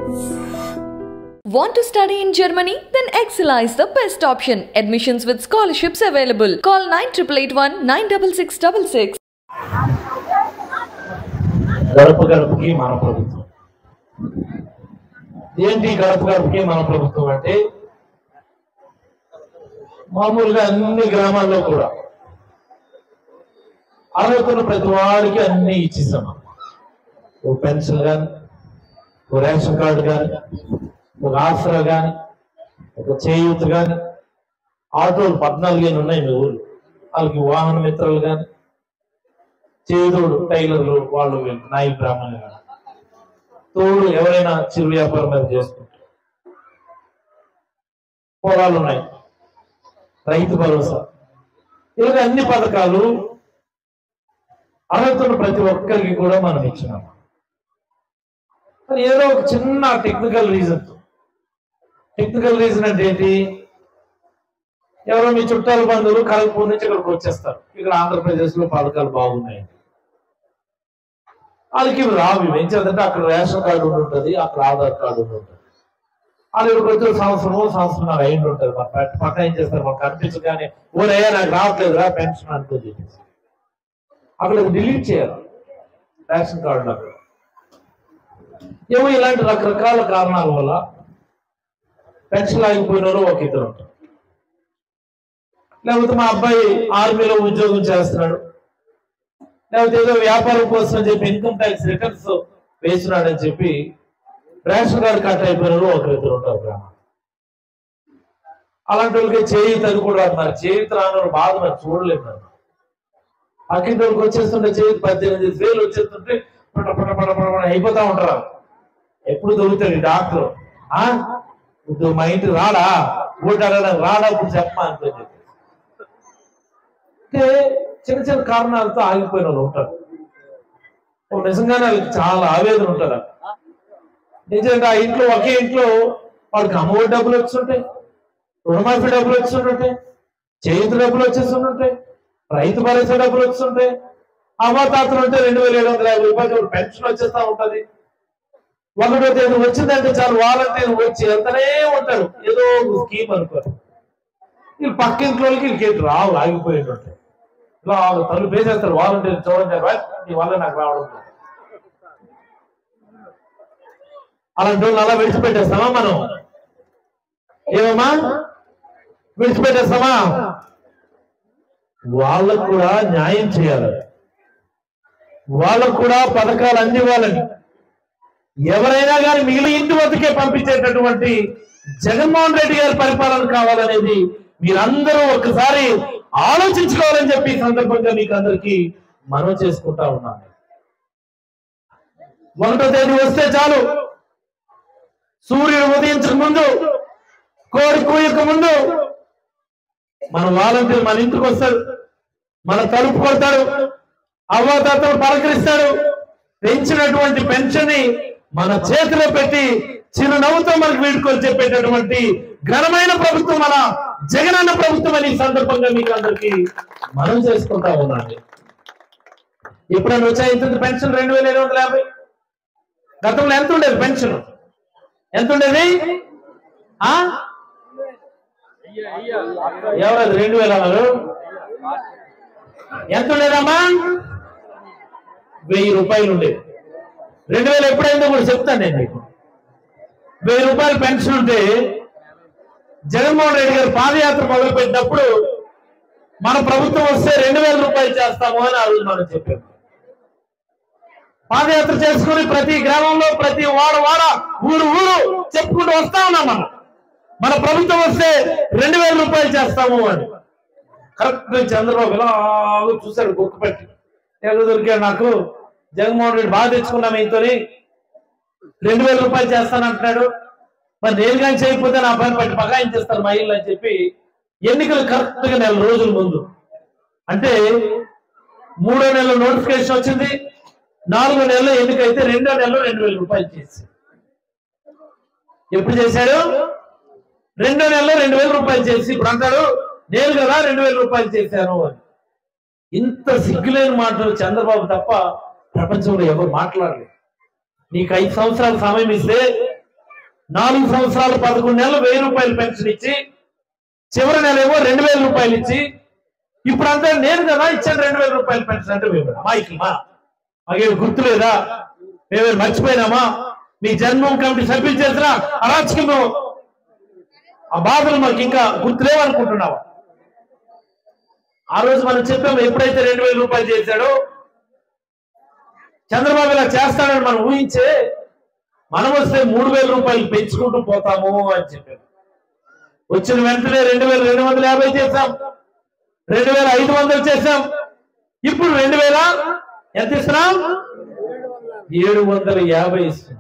Want to study in Germany? Then Excella is the best option. Admissions with scholarships available. Call 9881 96666. గడప గడపకి మన ప్రభుత్వం ఏంటి గడప గడపకి మన ప్రభుత్వం అంటే మామూలుగా అన్ని గ్రామాల్లో కూడా అర్హతలు ప్రతి వాడికి అన్ని ఇచ్చేసాం ఓ పెన్షన్ కానీ ఓ రేషన్ కార్డు కానీ ఒక ఆసరా కానీ ఒక చేయూత కానీ ఆటోలు పద్నాలుగేళ్ళు ఉన్నాయి మీ ఊరు వాళ్ళకి వాహన మిత్రులు కానీ చేదోడు టైలర్లు వాళ్ళు వీళ్ళు నాయి బ్రాహ్మణులు కానీ తోడు ఎవరైనా చిరు వ్యాపారం మీద చేసుకుంటారు పొలాలు ఉన్నాయి రైతు భరోసా ఇలాగ అన్ని పథకాలు అర్హతలు ప్రతి ఒక్కరికి కూడా మనం ఇచ్చినాం కానీ ఏదో ఒక చిన్న టెక్నికల్ రీజన్ టెక్నికల్ రీజన్ అంటే ఏంటి ఎవరో మీ చుట్టాల బంధువులు కలగపూర్ నుంచి ఇక్కడికి వచ్చేస్తారు ఇక్కడ ఆంధ్రప్రదేశ్ లో పథకాలు బాగున్నాయి వాళ్ళకి ఇవి రావు ఇవి ఏం చేద్దంటే అక్కడ రేషన్ కార్డు ఉండి ఉంటుంది అక్కడ ఆధార్ కార్డు ఉండి ఉంటుంది వాళ్ళు ఇక్కడికి వచ్చే సంవత్సరము సంవత్సరం అయింది ఉంటుంది మన పక్క- పక్క ఏం చేస్తారు మాకు కనిపించగానే ఓరయ్యా నాకు రావట్లేదు రా పెన్షన్ అనుకో చెప్పేసి అక్కడ డిలీట్ చేయాలి రేషన్ కార్డు అక్కడ ఏమో ఇలాంటి రకరకాల కారణాల వల్ల పెన్షన్ ఆగిపోయిన వాళ్ళు ఒక ఇద్దరు ఉంటారు లేకపోతే మా అబ్బాయి ఆర్మీలో ఉద్యోగం చేస్తున్నాడు లేకపోతే ఏదో వ్యాపారం కోసం అని చెప్పి ఇన్కమ్ ట్యాక్స్ రిటర్న్స్ వేస్తున్నాడని చెప్పి రేషన్ కార్డు కట్ అయిపోయిన వాళ్ళు ఒకరు ఇద్దరు ఉంటారు గ్రామం అలాంటి వాళ్ళకి చేయి అది కూడా మరి చేయి రాని బాధ మరి చూడలేదు మరి పక్కింటి వాళ్ళకి వచ్చేస్తుంటే చేయి పద్దెనిమిది వేలు వచ్చేస్తుంటే పట పట పట పట పట అయిపోతా ఉంటారు ఎప్పుడు దొరుకుతాడు ఈ డాక్టర్ ఆ ఇప్పుడు మా ఇంటికి రాడా ఊటాడా రాడా ఇప్పుడు చెప్పమా అనుకో చెప్పి అంటే చిన్న చిన్న కారణాలతో ఆగిపోయిన వాళ్ళు ఉంటారు ఓ నిజంగానే వాళ్ళకి చాలా ఆవేదన ఉంటుంది నిజంగా ఆ ఇంట్లో ఒకే ఇంట్లో వాడికి అమ్మఒడి డబ్బులు వచ్చుంటాయి రుణమాఫీ డబ్బులు వచ్చుంటుంటాయి చేతి డబ్బులు వచ్చేస్తుంటాయి రైతు భరోసా డబ్బులు వస్తుంటాయి అవ్వాతాతలు ఉంటే రెండు వేల ఏడు వందల యాభై రూపాయలు పెన్షన్ వచ్చేస్తా ఉంటది ఒకటో తేదీ వచ్చిందంటే చాలు వాలంటీర్ వచ్చి వెళ్తూనే ఉంటారు ఏదో ఒక స్కీమ్ అనుకోరు వీళ్ళు పక్కింట్లో వాళ్ళకి వీళ్ళకి రావు ఆగిపోయి ఉంటాయి ఇలా వాళ్ళు తలుపు వేసేస్తారు వాలంటీర్ చూడండి "రైట్, నీ వల్ల నాకు రావడం లేదు." అలాంటి వాళ్ళు అలా విడిచిపెట్టేస్తామా మనం ఏమమ్మా విడిచిపెట్టేస్తామా వాళ్ళకు కూడా న్యాయం చేయాలి వాళ్ళకు కూడా పథకాలు అందివ్వాలని ఎవరైనా కానీ మిగిలిన ఇంటి వద్దకే పంపించేటటువంటి జగన్మోహన్ రెడ్డి గారి పరిపాలన కావాలనేది మీరందరూ ఒక్కసారి ఆలోచించుకోవాలని చెప్పి ఈ సందర్భంగా మీకు అందరికీ మనం చేసుకుంటా ఉన్నాను ఒకటో తేదీ వస్తే చాలు సూర్యుడు ఉదయించక ముందు కోడి కూయక ముందు మన వాలంటీర్ మన ఇంటికి వస్తాడు మన తలుపు కొడతాడు అవ్వాతాతలు పలకరిస్తాడు పెంచినటువంటి పెన్షన్ ని మన చేతిలో పెట్టి చిరునవ్వుతో మనకు వీడుకొని చెప్పేటటువంటి ఘనమైన ప్రభుత్వం మన జగనన్న ప్రభుత్వం అని ఈ సందర్భంగా మీకు అందరికి మనం చేసుకుంటా ఉన్నాను ఎప్పుడైనా వచ్చాయి ఇంత పెన్షన్ రెండు వేల ఏడు వందల యాభై గతంలో ఎంత ఉండేది పెన్షన్ ఎంత ఉండేది ఆ ఎవరది రెండు వేల అన్నారు ఎంత ఉండేదమ్మా వెయ్యి రూపాయలు ఉండేది రెండు వేలు ఎప్పుడైందో కూడా చెప్తాను నేను మీకు వెయ్యి రూపాయలు పెన్షన్ ఉంటే జగన్మోహన్ రెడ్డి గారు పాదయాత్ర మొదలుపెట్టినప్పుడు మన ప్రభుత్వం వస్తే రెండు వేల రూపాయలు చేస్తాము అని ఆ రోజు మనం చెప్పాము పాదయాత్ర చేసుకుని ప్రతి గ్రామంలో ప్రతి వాడ వాడ ఊరు ఊరు చెప్పుకుంటూ వస్తా ఉన్నాం మనం మన ప్రభుత్వం వస్తే రెండు వేల రూపాయలు చేస్తాము అని కరెక్ట్ చంద్రబాబు ఇలా చూశాడు గుర్తు పెట్టి ఎక్కడ దొరికాడు నాకు జగన్మోహన్ రెడ్డి బాగా తెచ్చుకున్నాం ఇంతని రెండు వేల రూపాయలు చేస్తానంటున్నాడు మరి నేను కానీ చేయకపోతే నా పని పట్టి బగాయించేస్తారు మా ఇల్లు అని చెప్పి ఎన్నికలు కరెక్ట్ గా నెల రోజుల ముందు అంటే మూడో నెలలో నోటిఫికేషన్ వచ్చింది నాలుగో నెలలో ఎన్నికైతే రెండో నెలలో రెండు వేల రూపాయలు చేసి ఎప్పుడు చేశాడు రెండో నెలలో రెండు వేల రూపాయలు చేసి ఇప్పుడు అంటాడు నేను కదా రెండు వేల రూపాయలు చేశాను అని ఇంత సిగ్గులేని మాటలు చంద్రబాబు తప్ప ప్రపంచంలో ఎవరు మాట్లాడలేదు నీకు ఐదు సంవత్సరాల సమయం ఇస్తే నాలుగు సంవత్సరాలు పదకొండు నెలలు వెయ్యి రూపాయలు పెన్షన్ ఇచ్చి చివరి నెల ఏమో రెండు వేల రూపాయలు ఇచ్చి ఇప్పుడు అంతా నేను కదా ఇచ్చాను రెండు వేల రూపాయలు పెన్షన్ అంటే మేము మా ఇక మా మాకేమి గుర్తులేదా మేమే మర్చిపోయినామా మీ జన్మం కమిటీ సభ్యులు చేసిన అరాచకము ఆ బాధలు మాకు ఇంకా గుర్తులేవనుకుంటున్నావా ఆ రోజు మనం చెప్పాము ఎప్పుడైతే రెండు వేల రూపాయలు చేశాడో చంద్రబాబు ఇలా చేస్తాడని మనం ఊహించే మనం వస్తే మూడు వేల రూపాయలు పెంచుకుంటూ పోతాము అని చెప్పాము వచ్చిన వెంటనే రెండు వేల రెండు వందల యాభై చేశాం రెండు వేల ఐదు వందలు చేశాం ఇప్పుడు రెండు వేల ఎంత ఇస్తున్నాం ఏడు వందల యాభై ఇస్తున్నాం